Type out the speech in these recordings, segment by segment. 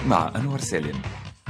مع أنور سالم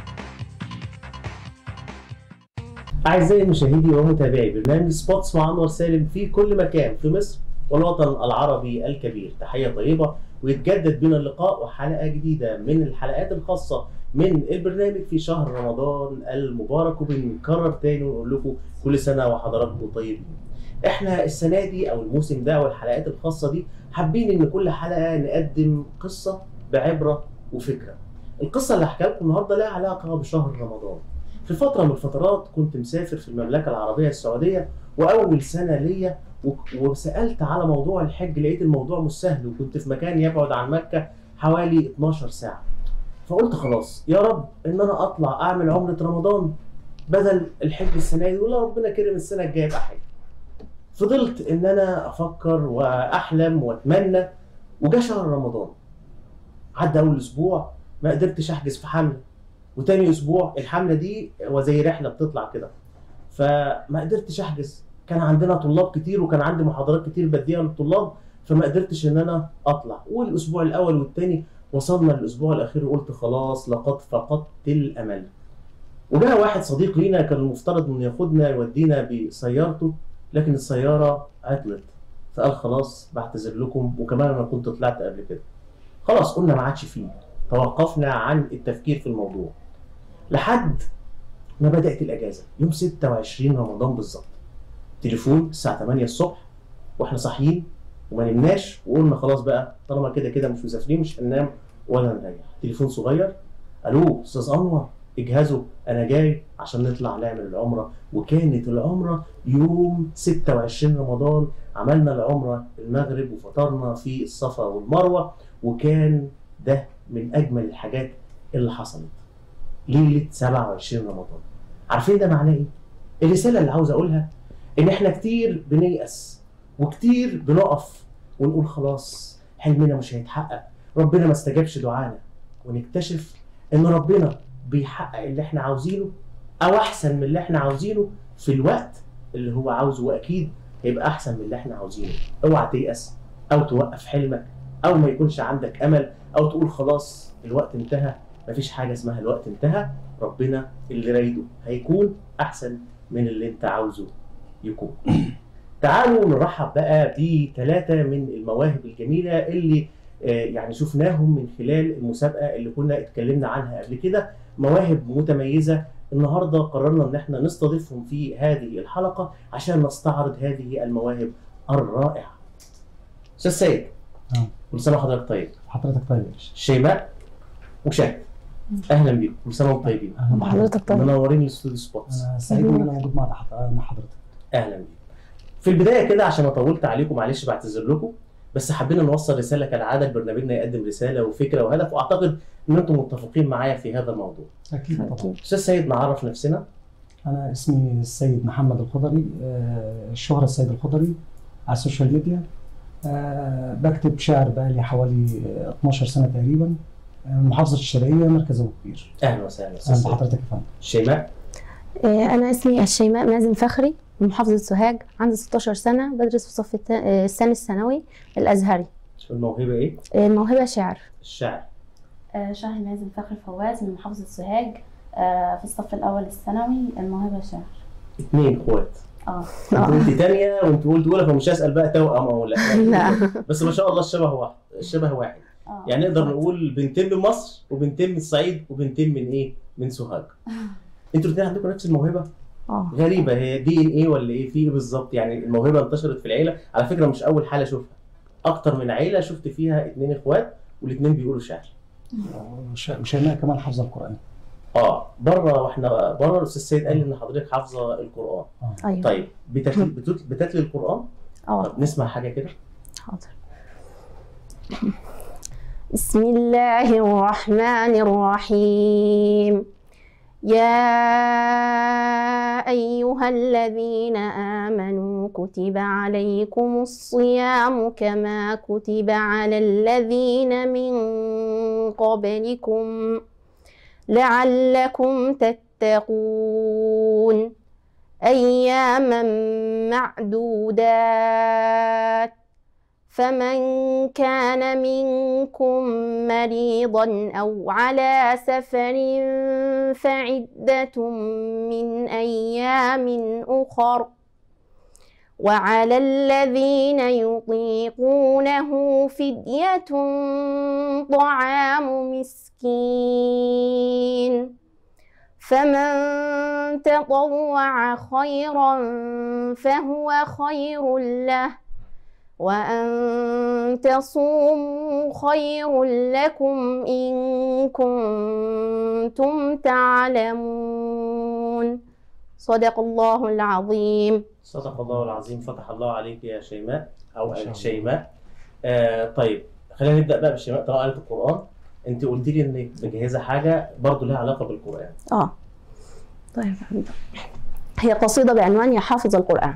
أعزائي مشاهدي ومتابعي برنامج سبوتس مع أنور سالم في كل مكان في مصر والوطن العربي الكبير تحية طيبة ويتجدد بنا اللقاء وحلقة جديدة من الحلقات الخاصة من البرنامج في شهر رمضان المبارك وبنكرر تاني ونقول لكم كل سنة وحضراتكم طيبين احنا السنة دي أو الموسم ده والحلقات الخاصة دي حابين إن كل حلقة نقدم قصة بعبرة وفكرة القصة اللي هحكيها لكم النهاردة لها علاقة بشهر رمضان في فترة من الفترات كنت مسافر في المملكة العربية السعودية وأول سنة ليا و- وسألت على موضوع الحج لقيت الموضوع مش سهل وكنت في مكان يبعد عن مكة حوالي 12 ساعة فقلت خلاص يا رب إن أنا أطلع أعمل عمرة رمضان بدل الحج السنة دي ولا ربنا كرم السنة الجاية يبقى حج فضلت إن أنا أفكر وأحلم وأتمنى وجا شهر رمضان عدى أول أسبوع ما قدرتش أحجز في حملة وتاني اسبوع الحمله دي وزي رحله بتطلع كده فما قدرتش احجز كان عندنا طلاب كتير وكان عندي محاضرات كتير بديها للطلاب فما قدرتش ان انا اطلع والاسبوع الاول والتاني وصلنا للاسبوع الاخير وقلت خلاص لقد فقدت الامل وجاء واحد صديق لينا كان المفترض انه ياخدنا يودينا بسيارته لكن السياره عطلت فقال خلاص بعتذر لكم وكمان انا كنت طلعت قبل كده خلاص قلنا ما عادش فيه توقفنا عن التفكير في الموضوع لحد ما بدأت الأجازة يوم 26 رمضان بالظبط تليفون الساعة 8 الصبح واحنا صاحيين وما نمناش وقلنا خلاص بقى طالما كده كده مش مسافرين مش هننام ولا نريح تليفون صغير الو استاذ انور اجهزوا انا جاي عشان نطلع نعمل العمره وكانت العمره يوم 26 رمضان عملنا العمره المغرب وفطرنا في الصفا والمروه وكان ده من اجمل الحاجات اللي حصلت ليله 27 رمضان عارفين ده معناه ايه الرساله اللي عاوز اقولها ان احنا كتير بنيأس وكتير بنقف ونقول خلاص حلمنا مش هيتحقق ربنا ما استجابش دعانا ونكتشف ان ربنا بيحقق اللي احنا عاوزينه او احسن من اللي احنا عاوزينه في الوقت اللي هو عاوزه واكيد هيبقى احسن من اللي احنا عاوزينه اوعى تيأس او توقف حلمك او ما يكونش عندك امل او تقول خلاص الوقت انتهى مفيش حاجه اسمها الوقت انتهى ربنا اللي رايده هيكون احسن من اللي انت عاوزه يكون تعالوا نرحب بقى بثلاثه من المواهب الجميله اللي آه، يعني شفناهم من خلال المسابقه اللي كنا اتكلمنا عنها قبل كده مواهب متميزه النهارده قررنا ان احنا نستضيفهم في هذه الحلقه عشان نستعرض هذه المواهب الرائعه. استاذ سيد نعم. كل سنه وحضرتك طيب. حضرتك طيب يا باشا شيماء وشاهد اهلا بيكم كل سنه وانتم طيبين. اهلا بحضرتك حضرتك طيب منورين الاستوديو سبوتس. انا سعيد ان انا موجود مع حض- مع حضرتك اهلا بيكم. في البدايه كده عشان ما طولت عليكم معلش بعتذر لكم بس حبينا نوصل رساله كالعاده برنامجنا يقدم رساله وفكره وهدف واعتقد ان انتم متفقين معايا في هذا الموضوع. اكيد طبعا أكيد. استاذ سيد نعرف نفسنا انا اسمي السيد محمد الخضري آه، الشهرة السيد الخضري على السوشيال ميديا آه، بكتب شعر بقالي حوالي آه، 12 سنه تقريبا آه، من محافظه الشرقيه مركز ابو كبير اهلا وسهلا استاذ اهلا سيد. بحضرتك يا فندم شيماء آه، أنا اسمي الشيماء مازن فخري من محافظة سوهاج عندي 16 سنة بدرس في الصف التا- آه، الثاني الثانوي الأزهري الموهبه ايه؟ آه، الموهبة شعر الشعر. آه، شهر مازن فخري فواز من محافظة سوهاج آه، في الصف الأول الثانوي الموهبة شهر اثنين اخوات. اه انت قلت ثانيه وانت قلت اولى فمش هسال بقى توأم او لا. لا بس ما شاء الله الشبه واحد الشبه واحد. اه يعني نقدر نقول بنتين من مصر وبنتين من الصعيد وبنتين من ايه؟ من سوهاج. انتوا الاثنين عندكم نفس الموهبه؟ اه غريبه هي دي ان ايه ولا ايه في ايه بالظبط يعني الموهبه انتشرت في العيله على فكره مش اول حاله اشوفها اكتر من عيله شفت فيها اثنين اخوات والاثنين بيقولوا شعر وش- وشيماء كمان حافظه القران اه بره واحنا بره الاستاذ سيد قال لي ان حضرتك حافظه القران أيوه طيب بتتلي بتت- بتتلي القران اه طب نسمع حاجه كده حاضر بسم الله الرحمن الرحيم يا أيها الذين آمنوا كتب عليكم الصيام كما كتب على الذين من قبلكم لعلكم تتقون أياما معدودات فمن كان منكم مريضا أو على سفر فعدة من أيام أخر وعلى الذين يطيقونه فدية طعام مسكين فمن تطوع خيرا فهو خير له وأن تصوموا خير لكم إن كنتم تعلمون صدق الله العظيم صدق الله العظيم فتح الله عليك يا شيماء او ما شاء الله. شيماء آه طيب خلينا نبدا بقى بشيماء طالما قالت القران انت قلت لي انك مجهزه حاجه برضو لها علاقه بالقران آه طيب هي قصيدة بعنوان يا حافظ القرآن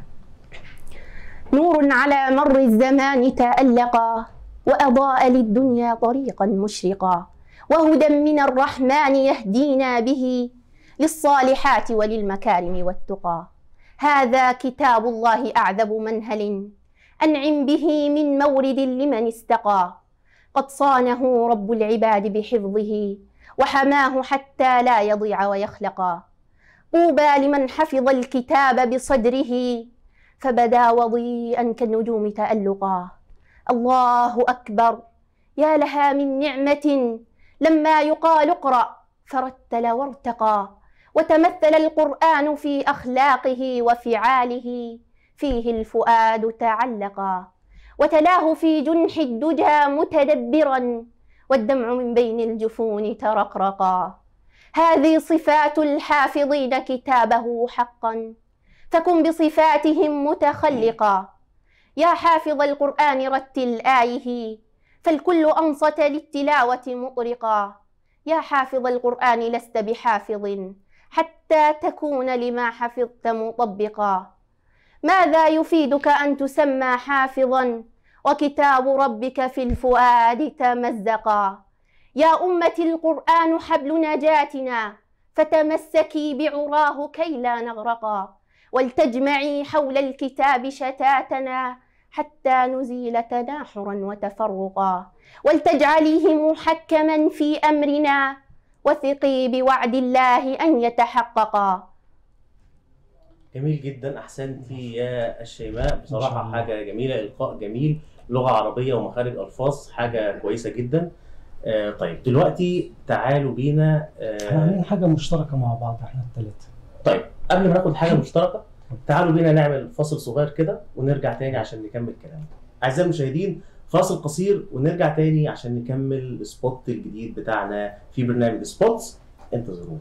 نور على مر الزمان تألقا وأضاء للدنيا طريقا مشرقا وهدى من الرحمن يهدينا به للصالحات وللمكارم والتقى هذا كتاب الله أعذب منهل أنعم به من مورد لمن استقى قد صانه رب العباد بحفظه وحماه حتى لا يضيع ويخلقا طوبى لمن حفظ الكتاب بصدره فبدا وضيئا كالنجوم تألقا الله أكبر يا لها من نعمة لما يقال اقرأ فرتل وارتقى وتمثل القرآن في أخلاقه وفعاله فيه الفؤاد تعلقا وتلاه في جنح الدجى متدبرا والدمع من بين الجفون ترقرقا هذه صفات الحافظين كتابه حقا فكن بصفاتهم متخلقا يا حافظ القرآن رتل آيه فالكل أنصت للتلاوة مطرقا يا حافظ القرآن لست بحافظ حتى تكون لما حفظت مطبقا ماذا يفيدك أن تسمى حافظا وكتاب ربك في الفؤاد تمزقا يا أمة القرآن حبل نجاتنا فتمسكي بعراه كي لا نغرقا ولتجمعي حول الكتاب شتاتنا حتى نزيل تناحرا وتفرقا ولتجعليه محكما في أمرنا وثقي بوعد الله أن يتحققا جميل جدا احسنتي يا الشيماء ما شاء بصراحه الله. حاجه جميله القاء جميل لغه عربيه ومخارج الفاظ حاجه كويسه جدا آه طيب دلوقتي تعالوا بينا احنا آه عاملين حاجه مشتركه مع بعض احنا الثلاثه طيب قبل ما ناخد حاجه مشتركه تعالوا بينا نعمل فاصل صغير كده ونرجع تاني عشان نكمل كلامنا اعزائي المشاهدين فاصل قصير ونرجع تاني عشان نكمل السبوت الجديد بتاعنا في برنامج سبوتس انتظرونا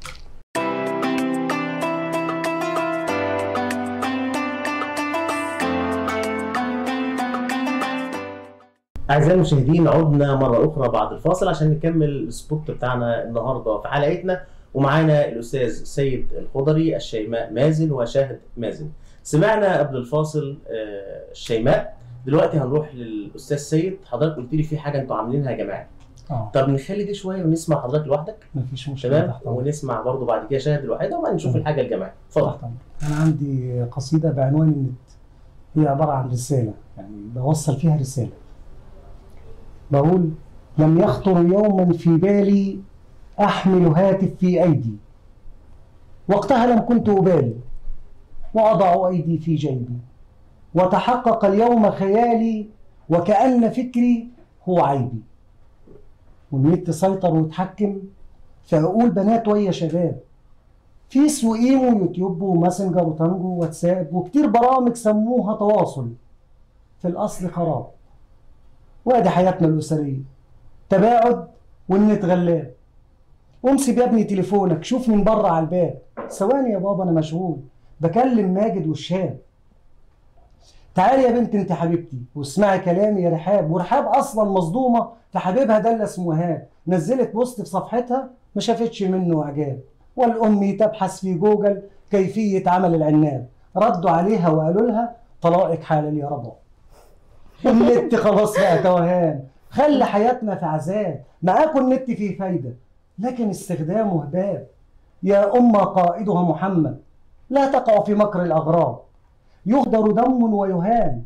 أعزائي المشاهدين عدنا مرة أخرى بعد الفاصل عشان نكمل السبوت بتاعنا النهاردة في حلقتنا ومعانا الأستاذ سيد الخضري الشيماء مازن وشاهد مازن سمعنا قبل الفاصل آه، الشيماء دلوقتي هنروح للأستاذ سيد حضرتك قلت لي في حاجة أنتوا عاملينها جماعي اه طب نخلي دي شوية ونسمع حضرتك لوحدك مفيش مشكله تمام تحت أمرك. ونسمع برضو بعد كده شاهد الوحيدة وبعدين نشوف تمام. الحاجة الجماعية اتفضل تحت أمرك. انا عندي قصيده بعنوان النت هي عباره عن رساله يعني بوصل فيها رساله بقول لم يخطر يوما في بالي احمل هاتف في ايدي وقتها لم كنت ابالي واضع ايدي في جيبي وتحقق اليوم خيالي وكأن فكري هو عيبي والنت سيطر وتحكم فأقول بنات ويا شباب فيس وإيمو ويوتيوب وماسنجر وتانجو واتساب وكتير برامج سموها تواصل في الأصل خراب وادي حياتنا الأسرية تباعد والنت غلاب امسك يا ابني تليفونك شوف من بره على الباب ثواني يا بابا انا مشغول بكلم ماجد والشاب تعالي يا بنت انت حبيبتي واسمعي كلامي يا رحاب ورحاب اصلا مصدومه في حبيبها ده اللي اسمه وهاب نزلت بوست في صفحتها ما شافتش منه اعجاب والام تبحث في جوجل كيفيه عمل العناب ردوا عليها وقالوا لها طلائق حلال يا رضا النت خلاص بقى توهان خلى حياتنا في عذاب معاكم النت فيه فايده لكن استخدامه هباب يا أمة قائدها محمد لا تقع في مكر الأغراب يهدر دم ويهان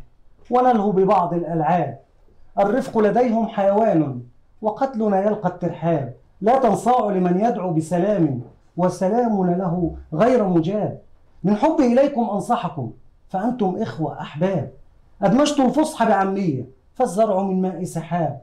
ونلهو ببعض الألعاب الرفق لديهم حيوان وقتلنا يلقى الترحاب لا تنصاع لمن يدعو بسلام وسلامنا له غير مجاب من حبي إليكم أنصحكم فأنتم إخوة أحباب أدمجت الفصحى بعامية فالزرع من ماء سحاب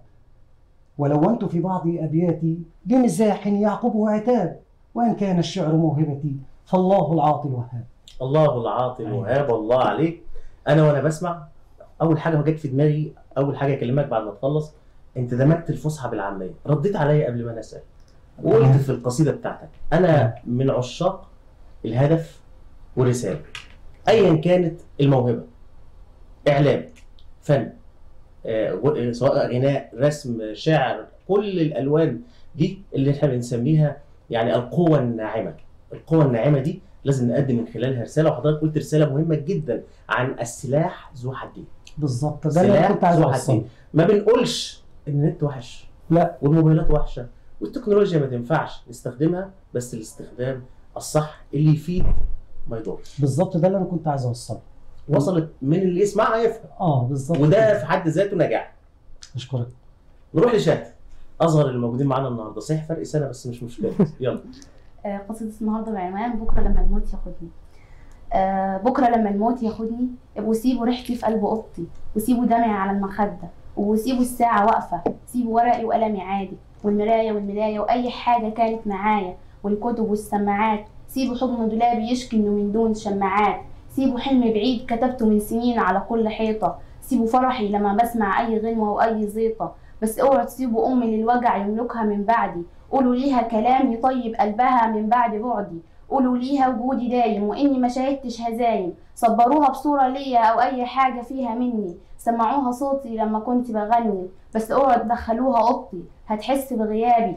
ولونت في بعض أبياتي بمزاح يعقبه عتاب وإن كان الشعر موهبتي فالله العاطي الوهاب الله العاطي أيوة. الوهاب الله عليك انا وانا بسمع اول حاجه جت في دماغي اول حاجه اكلمك بعد ما تخلص انت دمجت الفصحى بالعاميه رديت عليا قبل ما انا اسال وقلت في القصيده بتاعتك انا من عشاق الهدف والرساله ايا كانت الموهبه اعلام فن آه، و- سواء غناء رسم شعر كل الالوان دي اللي احنا بنسميها يعني القوه الناعمه القوه الناعمه دي لازم نقدم من خلالها رساله وحضرتك قلت رساله مهمه جدا عن السلاح ذو حدين بالظبط ده اللي أنا سلاح كنت عايز ذو أوصله حدين ما بنقولش ان النت وحش لا. والموبايلات وحشه والتكنولوجيا ما تنفعش نستخدمها بس الاستخدام الصح اللي يفيد ما يضرش بالظبط ده اللي أنا كنت عايز أوصله وصلت من اللي يسمعها يفهم آه بالظبط وده كده. في حد ذاته نجاح أشكرك نروح لشات اصغر الموجودين معانا النهارده صحيح فرق سنه بس مش مشكله يلا آه، قصيدة النهاردة بعنوان بكرة لما الموت ياخدني آه، بكرة لما الموت ياخدني ابقوا سيبوا ريحتي في قلب اوضتي وسيبوا دمعي على المخدة وسيبوا الساعة واقفة سيبوا ورقي وقلمي عادي والمراية والملاية وأي حاجة كانت معايا والكتب والسماعات سيبوا حضن دولابي يشكي إنه من دون شماعات سيبوا حلم بعيد كتبته من سنين على كل حيطة سيبوا فرحي لما بسمع أي غنوة وأي زيطة بس اوعوا تسيبوا أمي للوجع يملكها من بعدي قولوا ليها كلام يطيب قلبها من بعد بعدي قولوا ليها وجودي دايم واني ما شاهدتش هزايم صبروها بصورة ليا او اي حاجة فيها مني سمعوها صوتي لما كنت بغني بس اوعوا تدخلوها اوضتي هتحس بغيابي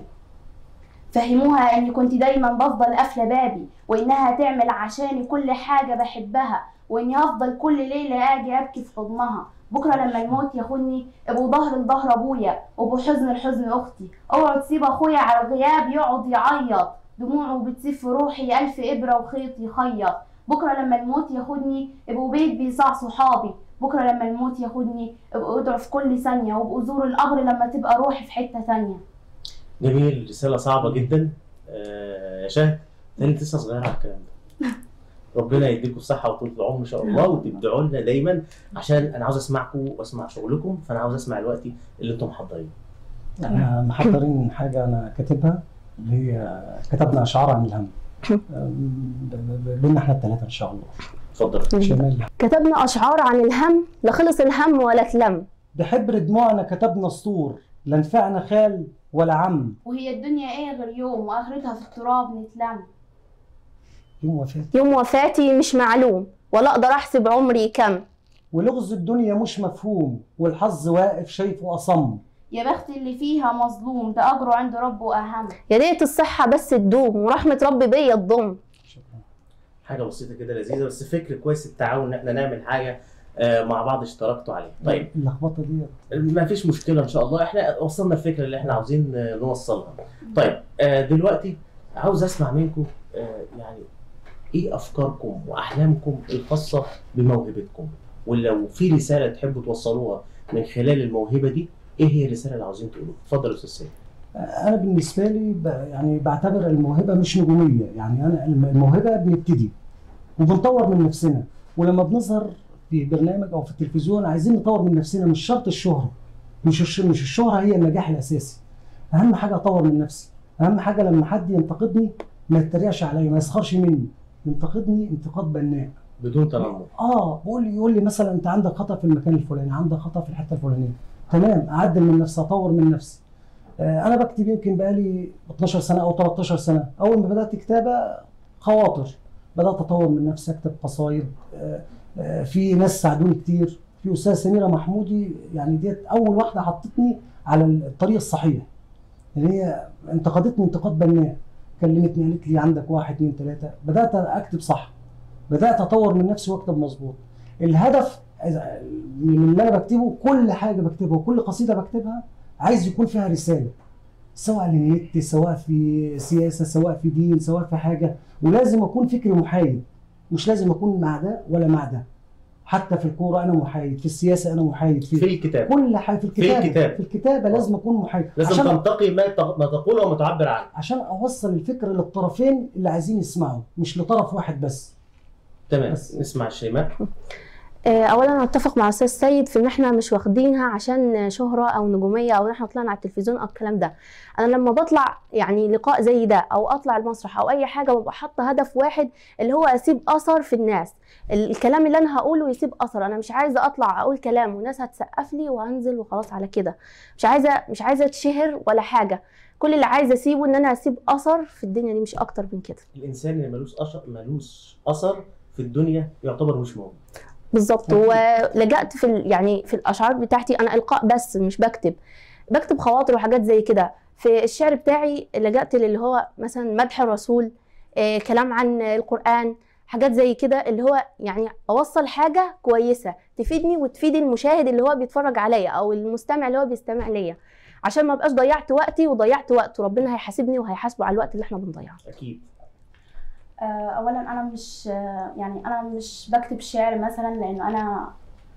فهموها اني كنت دايما بفضل قافلة بابي وانها تعمل عشاني كل حاجة بحبها واني هفضل كل ليلة اجي ابكي في حضنها بكرة لما الموت ياخدني ابقوا ظهر لظهر ابويا وبحزن لحزن اختي اوعوا تسيب اخويا على الغياب يقعد يعيط دموعه بتسيب في روحي الف ابره وخيط يخيط بكره لما الموت ياخدني ابقوا بيت بيصاع صحابي بكره لما الموت ياخدني ابقوا ادعوا في كل ثانيه وابقوا زوروا القبر لما تبقى روحي في حته ثانيه جميل رساله صعبه جدا آه يا شهد تاني انت لسه صغيره على الكلام ده ربنا يديكم الصحه وطول العمر ان شاء الله وتبدعوا لنا دايما عشان انا عاوز اسمعكم واسمع شغلكم فانا عاوز اسمع الوقت اللي انتم محضرينه احنا محضرين حاجة أنا كاتبها اللي هي كتبنا أشعار عن الهم أم، ب- ب- بينا احنا الثلاثة إن شاء الله اتفضل شمال كتبنا أشعار عن الهم لخلص الهم ولا اتلم بحبر دموعنا كتبنا سطور لا نفعنا خال ولا عم وهي الدنيا ايه غير يوم واخرتها في التراب نتلم يوم وفاة يوم وفاتي مش معلوم ولا أقدر أحسب عمري كم ولغز الدنيا مش مفهوم والحظ واقف شايفه أصم يا بخت اللي فيها مظلوم ده اجره عند ربه اهم يا ريت الصحة بس تدوم ورحمة ربي بيا تضم شكرا حاجه بسيطه كده لذيذه بس فكر كويس التعاون ان احنا نعمل حاجه آه مع بعض اشتركتوا عليها طيب اللخبطة دي ما فيش مشكله ان شاء الله احنا وصلنا الفكره اللي احنا عاوزين آه، نوصلها طيب آه دلوقتي عاوز اسمع منكم آه يعني ايه افكاركم واحلامكم الخاصه بموهبتكم ولو في رساله تحبوا توصلوها من خلال الموهبه دي ايه هي الرساله اللي عاوزين تقولوها اتفضل يا استاذ سيد انا بالنسبه لي ب- يعني بعتبر الموهبه مش نجوميه يعني انا الم- الموهبه بنبتدي وبنطور من نفسنا ولما بنظهر في برنامج او في التلفزيون عايزين نطور من نفسنا مش شرط الشهره مش الش- مش الشهره هي النجاح الاساسي اهم حاجه اطور من نفسي اهم حاجه لما حد ينتقدني ما يتريقش عليا ما يسخرش مني ينتقدني انتقاد بناء بدون تنمر اه بقول لي يقول لي مثلا انت عندك خطا في المكان الفلاني عندك خطا في الحته الفلانيه تمام اعدل من نفسي اطور من نفسي آه انا بكتب يمكن بقالي 12 سنه او 13 سنه اول ما بدات كتابه خواطر بدات اطور من نفسي اكتب قصايد آه آه في ناس ساعدوني كتير في استاذه سميره محمودي يعني ديت اول واحده حطتني على الطريق الصحيح اللي هي انتقدتني انتقاد بناء كلمتني قالت لي عندك واحد اثنين ثلاثه بدات اكتب صح بدات اطور من نفسي واكتب مظبوط الهدف من اللي انا بكتبه كل حاجه بكتبها وكل قصيده بكتبها عايز يكون فيها رساله سواء للنت سواء في سياسه سواء في دين سواء في حاجه ولازم اكون فكري محايد مش لازم اكون مع ده ولا مع ده حتى في الكوره انا محايد في السياسه انا محايد في, في الكتاب كل حاجه في الكتابه الكتاب. في الكتابه لازم اكون محايد لازم عشان تنتقي ما ت- ما تقوله وما تعبر عنه عشان اوصل الفكره للطرفين اللي عايزين يسمعوا مش لطرف واحد بس تمام بس. نسمع الشيماء آه، اولا انا اتفق مع استاذ سيد في ان احنا مش واخدينها عشان شهره او نجوميه او ان احنا طلعنا على التلفزيون او الكلام ده انا لما بطلع يعني لقاء زي ده او اطلع المسرح او اي حاجه ببقى حاطه هدف واحد اللي هو اسيب اثر في الناس ال- الكلام اللي انا هقوله يسيب اثر انا مش عايزه اطلع اقول كلام والناس هتسقف لي وهنزل وخلاص على كده مش عايزه مش عايزه اتشهر ولا حاجه كل اللي عايزه اسيبه ان انا اسيب اثر في الدنيا دي مش اكتر من كده الانسان اللي ملوش أثر ملوش اثر في الدنيا يعتبر مش موجود بالظبط أكيد. ولجأت في ال- يعني في الاشعار بتاعتي انا القاء بس مش بكتب بكتب خواطر وحاجات زي كده في الشعر بتاعي لجأت للي هو مثلا مدح الرسول آه، كلام عن القرآن حاجات زي كده اللي هو يعني اوصل حاجه كويسه تفيدني وتفيد المشاهد اللي هو بيتفرج عليا او المستمع اللي هو بيستمع ليا عشان ما بقاش ضيعت وقتي وضيعت وقته ربنا هيحاسبني وهيحاسبه على الوقت اللي احنا بنضيعه اكيد آه، اولا انا مش آه، يعني انا مش بكتب شعر مثلا لانه انا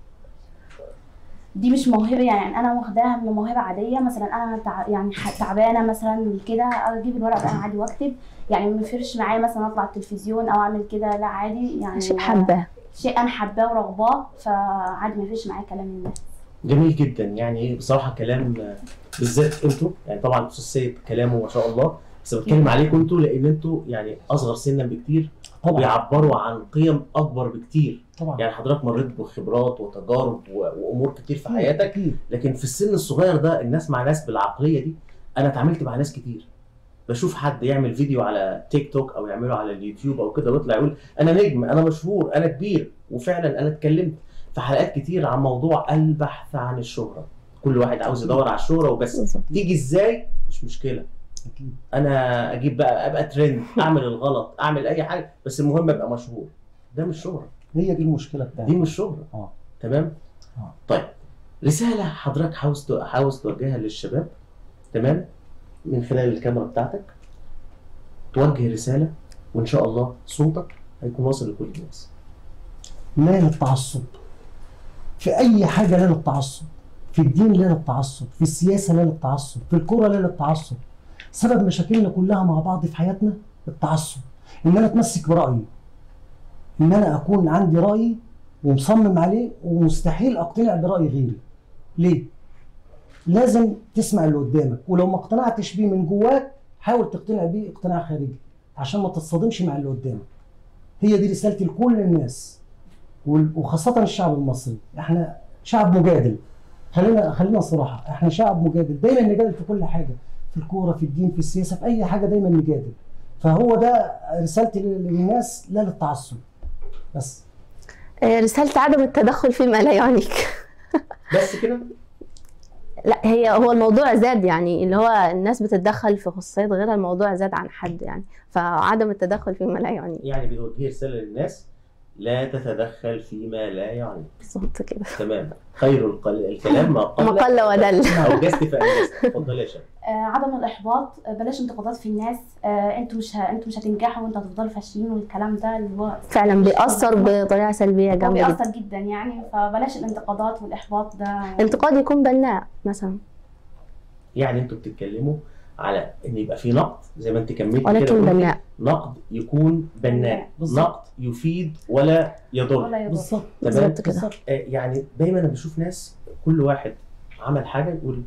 دي مش موهبه يعني انا واخداها من موهبه عاديه مثلا انا تع... يعني ح- تعبانه مثلا كده اجيب الورق ده عادي واكتب يعني ما يفرقش معايا مثلا اطلع التلفزيون او اعمل كده لا عادي يعني شيء حباه شيء انا حباه ورغباه فعادي ما يفرقش معايا كلام الناس جميل جدا يعني بصراحه كلام آه، بالذات انتوا يعني طبعا الاستاذ سيد كلامه ما شاء الله بس بتكلم عليكم انتوا لان انتوا يعني اصغر سنا بكتير طبعا بيعبروا عن قيم اكبر بكتير طبعا يعني حضرتك مريت بخبرات وتجارب و- وامور كتير في حياتك اكيد لكن في السن الصغير ده الناس مع ناس بالعقليه دي انا اتعاملت مع ناس كتير بشوف حد يعمل فيديو على تيك توك او يعمله على اليوتيوب او كده ويطلع يقول انا نجم انا مشهور انا كبير وفعلا انا اتكلمت في حلقات كتير عن موضوع البحث عن الشهره كل واحد عاوز يدور على الشهره وبس بالظبط تيجي ازاي مش مشكله اكيد انا اجيب بقى ابقى ترند اعمل الغلط اعمل اي حاجه بس المهم ابقى مشهور ده مش شهره هي دي المشكله دي بتاعتي مش شهره اه تمام آه. طيب رساله حضرتك عاوز تو- عاوز توجهها للشباب تمام من خلال الكاميرا بتاعتك توجه رساله وان شاء الله صوتك هيكون واصل لكل الناس لا للتعصب في اي حاجه لا للتعصب في الدين لا للتعصب في السياسه لا للتعصب في الكوره لا للتعصب سبب مشاكلنا كلها مع بعض في حياتنا التعصب ان انا اتمسك برايي ان انا اكون عندي راي ومصمم عليه ومستحيل اقتنع براي غيري ليه لازم تسمع اللي قدامك ولو ما اقتنعتش بيه من جواك حاول تقتنع بيه اقتناع خارجي عشان ما تتصادمش مع اللي قدامك هي دي رسالتي لكل الناس وال- وخاصة الشعب المصري احنا شعب مجادل خلينا خلينا صراحة احنا شعب مجادل دايما نجادل في كل حاجة في الكورة في الدين في السياسة في أي حاجة دايما نجادل فهو ده رسالتي لل- للناس لا للتعصب بس آه، رسالة عدم التدخل فيما لا يعنيك بس كده لا هي هو الموضوع زاد يعني اللي هو الناس بتتدخل في خصوصيات غيرها الموضوع زاد عن حد يعني فعدم التدخل فيما لا يعني يعني بتوجه رساله للناس لا تتدخل فيما لا يعني بالظبط كده تمام خير القل... الكلام ما قل ما قل ودل او جست فانجزت اتفضل يا شباب آه، عدم الاحباط آه، بلاش انتقادات في الناس آه، انتوا مش ه... انتوا مش هتنجحوا وانتوا هتفضلوا فاشلين والكلام ده اللي هو فعلا بيأثر بطريقة سلبية هو جامدة جدا بيأثر جدا يعني فبلاش الانتقادات والاحباط ده انتقاد يكون بناء مثلا يعني انتوا بتتكلموا على ان يبقى في نقد زي ما انت كملت كده ولكن قلتي، بناء نقد يكون بناء بالظبط. نقد يفيد ولا يضر ولا يضر بالظبط تمام بالظبط كده بالظبط آه، يعني دايما انا بشوف ناس كل واحد عمل حاجه يقول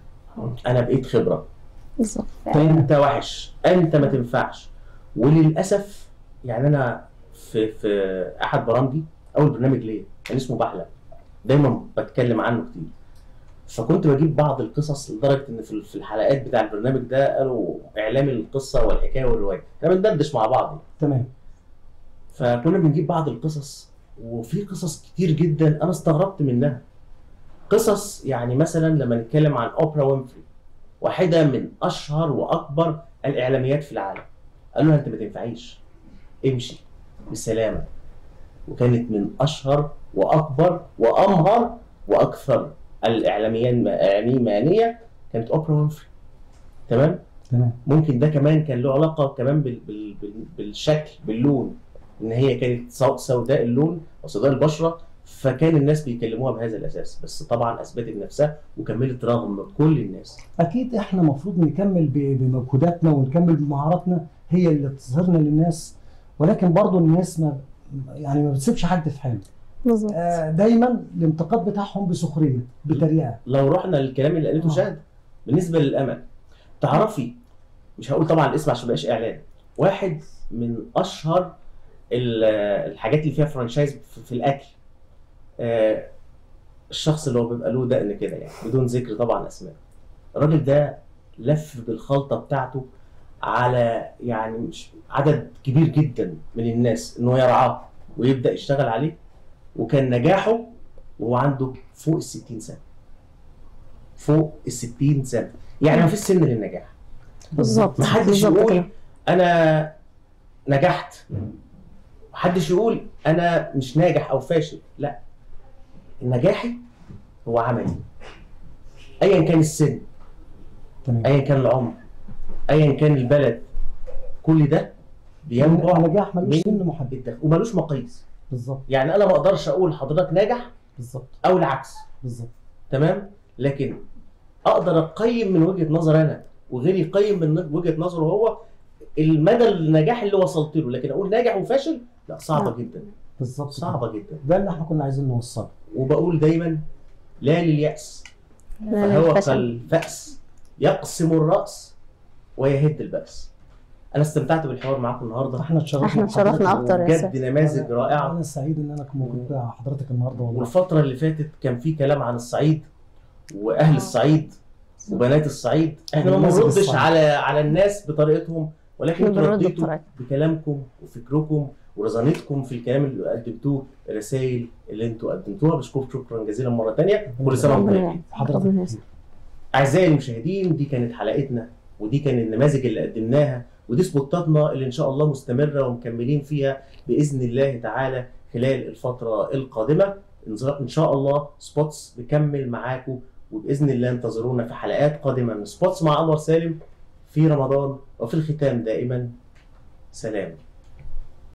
انا بقيت خبره بالظبط انت وحش انت ما تنفعش وللاسف يعني انا في في احد برامجي اول برنامج ليا كان اسمه بحلم دايما بتكلم عنه كتير فكنت بجيب بعض القصص لدرجه ان في في الحلقات بتاع البرنامج ده قالوا اعلام القصه والحكايه والروايه احنا بندردش مع بعض تمام فكنا بنجيب بعض القصص وفي قصص كتير جدا انا استغربت منها قصص يعني مثلا لما نتكلم عن اوبرا وينفري واحده من اشهر واكبر الاعلاميات في العالم قالوا لها انت ما تنفعيش امشي بالسلامه وكانت من اشهر واكبر وامهر واكثر الاعلاميات الاعلاميه كانت اوبرا وينفري تمام تمام ممكن ده كمان كان له علاقه كمان بال بال بال بالشكل باللون ان هي كانت سو- سوداء اللون او سوداء البشره فكان الناس بيكلموها بهذا الاساس بس طبعا اثبتت نفسها وكملت رغم كل الناس اكيد احنا المفروض نكمل ب- بمجهوداتنا ونكمل بمهاراتنا هي اللي تظهرنا للناس ولكن برضو الناس ما يعني ما بتسيبش حد في حاله بالظبط آه، دايما الانتقاد بتاعهم بسخريه بتريقه لو رحنا للكلام اللي قالته آه. شهد بالنسبه للامل تعرفي مش هقول طبعا الاسم عشان ما يبقاش اعلان واحد من اشهر ال- الحاجات اللي فيها فرانشايز في في الاكل آه، الشخص اللي هو بيبقى له دقن كده يعني بدون ذكر طبعا اسماء الراجل ده لف بالخلطه بتاعته على يعني مش عدد كبير جدا من الناس انه يرعاه ويبدا يشتغل عليه وكان نجاحه وهو عنده فوق ال 60 سنه فوق ال 60 سنه يعني ما فيش سن للنجاح بالظبط ما حدش بالظبط يقول كده. انا نجحت محدش يقول انا مش ناجح او فاشل لا نجاحي هو عملي ايا كان السن تمام ايا كان العمر ايا كان البلد كل ده بينبع النجاح ملوش من سن محدد الدخل وملوش مقاييس بالظبط يعني انا ما اقدرش اقول حضرتك ناجح بالظبط او العكس بالظبط تمام لكن اقدر اقيم من وجهه نظر انا وغيري يقيم من وجهه نظره هو المدى النجاح اللي وصلت له لكن اقول ناجح وفاشل لا صعبه لا. جدا بالظبط كده. صعبه جدا ده اللي احنا كنا عايزين نوصله وبقول دايما لا لليأس لا فهو للفشل. كالفأس يقسم الرأس ويهد البأس أنا استمتعت بالحوار معاكم النهارده احنا اتشرفنا احنا اتشرفنا بحضرتك. أكتر يا بجد نماذج رائعة انا سعيد ان انا كنت موجود مع حضرتك النهارده والله والفترة اللي فاتت كان في كلام عن الصعيد وأهل آه. الصعيد وبنات الصعيد احنا ما ونماذج بنردش الصعيد. على على الناس بطريقتهم ولكن احنا انتوا بنرد رديتوا بطريقة بكلامكم وفكركم ورزانتكم في الكلام اللي قدمتوه الرسائل اللي انتوا قدمتوها بشكركم شكرا جزيلا مرة تانية كل سنة وانتم ربنا طيبين يعين. حضرتك ربنا يسلمك. أعزائي المشاهدين دي كانت حلقتنا ودي كان النماذج اللي قدمناها ودي سبوتاتنا اللي إن شاء الله مستمرة ومكملين فيها بإذن الله تعالى خلال الفترة القادمة إن شاء الله سبوتس بكمل معاكم وبإذن الله انتظرونا في حلقات قادمة من سبوتس مع أنور سالم في رمضان وفي الختام دائما سلام